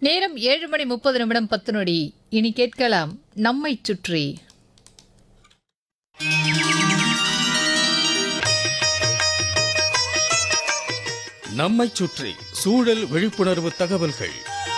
நேரம் ஏழு மணி முப்பது நிமிடம் பத்து நொடி இனி கேட்கலாம் நம்மை சுற்றி நம்மைச் சுற்றி சூழல் விழிப்புணர்வு தகவல்கள்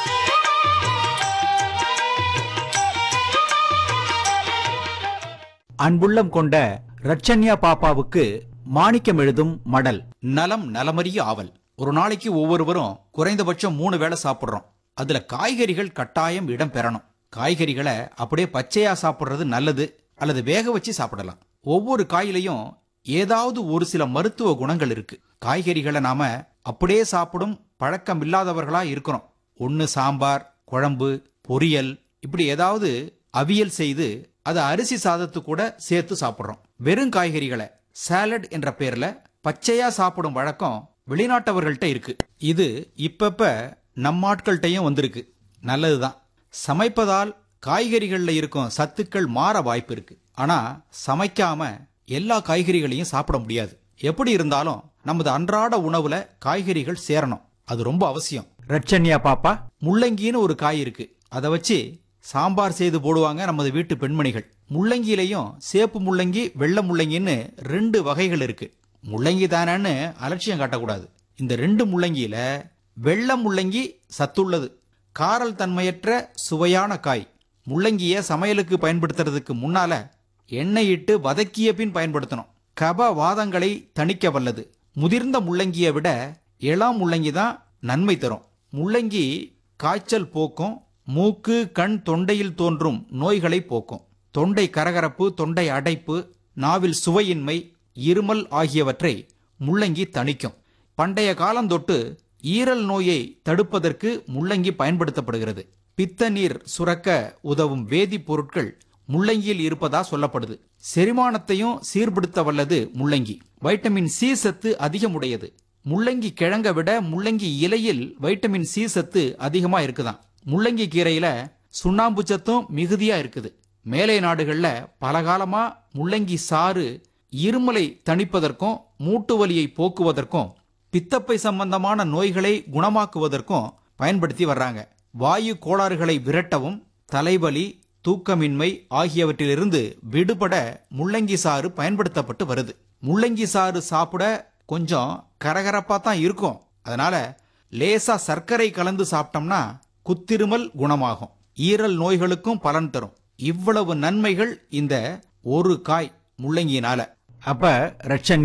அன்புள்ளம் கொண்ட ரட்சன்யா பாப்பாவுக்கு மாணிக்கம் எழுதும் மடல் நலம் நலமறிய ஆவல் ஒரு நாளைக்கு ஒவ்வொருவரும் குறைந்தபட்சம் மூணு வேளை சாப்பிடுறோம் அதுல காய்கறிகள் கட்டாயம் இடம் பெறணும் காய்கறிகளை அப்படியே பச்சையா சாப்பிடுறது நல்லது அல்லது வேக வச்சு சாப்பிடலாம் ஒவ்வொரு காயிலையும் ஏதாவது ஒரு சில மருத்துவ குணங்கள் இருக்கு காய்கறிகளை நாம அப்படியே சாப்பிடும் பழக்கம் இல்லாதவர்களா இருக்கிறோம் ஒன்னு சாம்பார் குழம்பு பொரியல் இப்படி ஏதாவது அவியல் செய்து அதை அரிசி சாதத்து கூட சேர்த்து சாப்பிடுறோம் வெறும் காய்கறிகளை சாலட் என்ற பேர்ல பச்சையா சாப்பிடும் வழக்கம் வெளிநாட்டவர்கள்ட்ட இருக்கு இது இப்பப்ப நம்ம ஆட்கள்கிட்டயும் வந்திருக்கு நல்லதுதான் சமைப்பதால் காய்கறிகள்ல இருக்கும் சத்துக்கள் மாற வாய்ப்பு இருக்கு ஆனா சமைக்காம எல்லா காய்கறிகளையும் சாப்பிட முடியாது எப்படி இருந்தாலும் நமது அன்றாட உணவுல காய்கறிகள் சேரணும் அது ரொம்ப அவசியம் ரட்சன்யா பாப்பா முள்ளங்கின்னு ஒரு காய் இருக்கு அதை வச்சு சாம்பார் செய்து போடுவாங்க நமது வீட்டு பெண்மணிகள் முள்ளங்கியிலையும் சேப்பு முள்ளங்கி வெள்ளை முள்ளங்கின்னு ரெண்டு வகைகள் இருக்கு முள்ளங்கி தானேன்னு அலட்சியம் காட்டக்கூடாது இந்த ரெண்டு முள்ளங்கியில வெள்ளை முள்ளங்கி சத்துள்ளது காரல் தன்மையற்ற சுவையான காய் முள்ளங்கிய சமையலுக்கு பயன்படுத்துறதுக்கு முன்னால எண்ணெய் இட்டு வதக்கிய பின் பயன்படுத்தணும் கப வாதங்களை தணிக்க வல்லது முதிர்ந்த முள்ளங்கியை விட இளம் முள்ளங்கி தான் நன்மை தரும் முள்ளங்கி காய்ச்சல் போக்கும் மூக்கு கண் தொண்டையில் தோன்றும் நோய்களை போக்கும் தொண்டை கரகரப்பு தொண்டை அடைப்பு நாவில் சுவையின்மை இருமல் ஆகியவற்றை முள்ளங்கி தணிக்கும் பண்டைய காலந்தொட்டு ஈரல் நோயை தடுப்பதற்கு முள்ளங்கி பயன்படுத்தப்படுகிறது பித்த நீர் சுரக்க உதவும் வேதிப்பொருட்கள் முள்ளங்கியில் இருப்பதா சொல்லப்படுது செரிமானத்தையும் சீர்படுத்த வல்லது முள்ளங்கி வைட்டமின் சி சத்து அதிகமுடையது முள்ளங்கி கிழங்க விட முள்ளங்கி இலையில் வைட்டமின் சி சத்து அதிகமா இருக்குதாம் முள்ளங்கி கீரையில சுண்ணாம்பு சத்தும் மிகுதியா இருக்குது மேலை நாடுகள்ல பல காலமா முள்ளங்கி சாறு இருமலை தணிப்பதற்கும் மூட்டு வலியை போக்குவதற்கும் பித்தப்பை சம்பந்தமான நோய்களை குணமாக்குவதற்கும் பயன்படுத்தி வர்றாங்க வாயு கோளாறுகளை விரட்டவும் தலைவலி தூக்கமின்மை ஆகியவற்றிலிருந்து விடுபட முள்ளங்கி சாறு பயன்படுத்தப்பட்டு வருது முள்ளங்கி சாறு சாப்பிட கொஞ்சம் கரகரப்பா தான் இருக்கும் அதனால லேசா சர்க்கரை கலந்து சாப்பிட்டோம்னா குத்திருமல் குணமாகும் ஈரல் நோய்களுக்கும் பலன் தரும் இவ்வளவு நன்மைகள் இந்த ஒரு காய் முள்ளங்கியினால அப்ப ரட்சன்யா